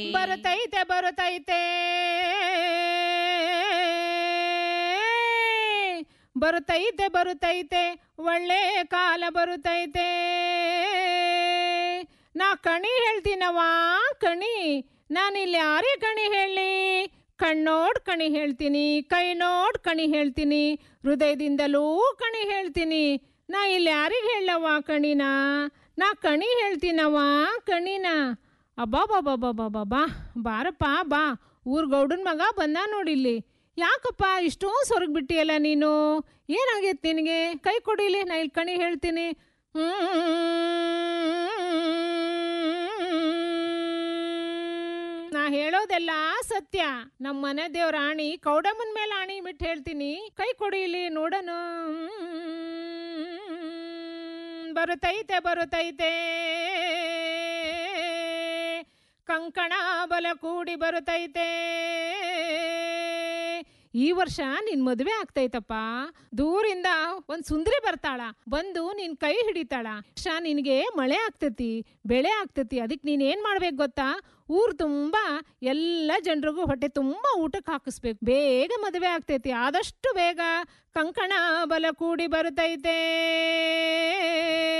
ಬರುತ್ತೈತೆ ಬರುತ್ತೈತೆ ಬರುತ್ತೈತೆ ಬರುತ್ತೈತೆ ಒಳ್ಳೆ ಕಾಲ ಬರುತ್ತೈತೆ ನಾ ಕಣಿ ಹೇಳ್ತೀನವ ಕಣಿ ನಾನಿಲ್ಲಿ ಯಾರೇ ಕಣಿ ಹೇಳಿ ಕಣ್ಣೋಡ್ ಕಣಿ ಹೇಳ್ತೀನಿ ಕೈ ನೋಡ್ ಕಣಿ ಹೇಳ್ತೀನಿ ಹೃದಯದಿಂದಲೂ ಕಣಿ ಹೇಳ್ತೀನಿ ನಾ ಇಲ್ಲಿ ಯಾರಿಗೆ ಹೇಳವ ಕಣಿನ ನಾ ಕಣಿ ಹೇಳ್ತೀನವ ಕಣಿನ ಅಬ್ಬಾ ಬಾಬಾ ಬಾಬಾ ಬಾಬಾ ಬಾರಪ್ಪ ಬಾ ಊರ್ ಗೌಡನ್ ಮಗ ಬಂದ ನೋಡಿಲ್ಲಿ ಯಾಕಪ್ಪ ಇಷ್ಟೊಂದು ಸೊರಗ್ ಬಿಟ್ಟಿಯಲ್ಲ ನೀನು ಏನಾಗೈತೆ ನಿನಗೆ ಕೈ ಕೊಡಿಲಿ ನಾ ಇಲ್ಲಿ ಕಣಿ ಹೇಳ್ತೀನಿ ನಾ ಹೇಳೋದೆಲ್ಲ ಸತ್ಯ ನಮ್ಮ ಮನೆ ದೇವ್ರ ಆಣಿ ಕೌಡಮ್ಮನ ಮೇಲೆ ಆಣಿ ಬಿಟ್ಟು ಹೇಳ್ತೀನಿ ಕೈ ಕೊಡಿಲಿ ನೋಡೋಣ ಬರುತ್ತೈತೆ ಬರುತ್ತೈತೆ ಕಂಕಣ ಬಲ ಕೂಡಿ ಬರುತ್ತೈತೆ ಈ ವರ್ಷ ನಿನ್ ಮದುವೆ ಆಗ್ತೈತಪ್ಪ ದೂರಿಂದ ಒಂದ್ ಸುಂದ್ರಿ ಬರ್ತಾಳ ಬಂದು ನಿನ್ ಕೈ ಹಿಡಿತಾಳ ವರ್ಷ ನಿನ್ಗೆ ಮಳೆ ಆಗ್ತತಿ ಬೆಳೆ ಆಗ್ತತಿ ಅದಕ್ಕೆ ನೀನ್ ಏನ್ ಮಾಡ್ಬೇಕು ಗೊತ್ತಾ ಊರ್ ತುಂಬಾ ಎಲ್ಲ ಜನರಿಗೂ ಹೊಟ್ಟೆ ತುಂಬಾ ಊಟಕ್ಕೆ ಹಾಕಿಸ್ಬೇಕು ಬೇಗ ಮದುವೆ ಆಗ್ತೈತಿ ಆದಷ್ಟು ಬೇಗ ಕಂಕಣ ಬಲ ಕೂಡಿ ಬರುತ್ತೈತೆ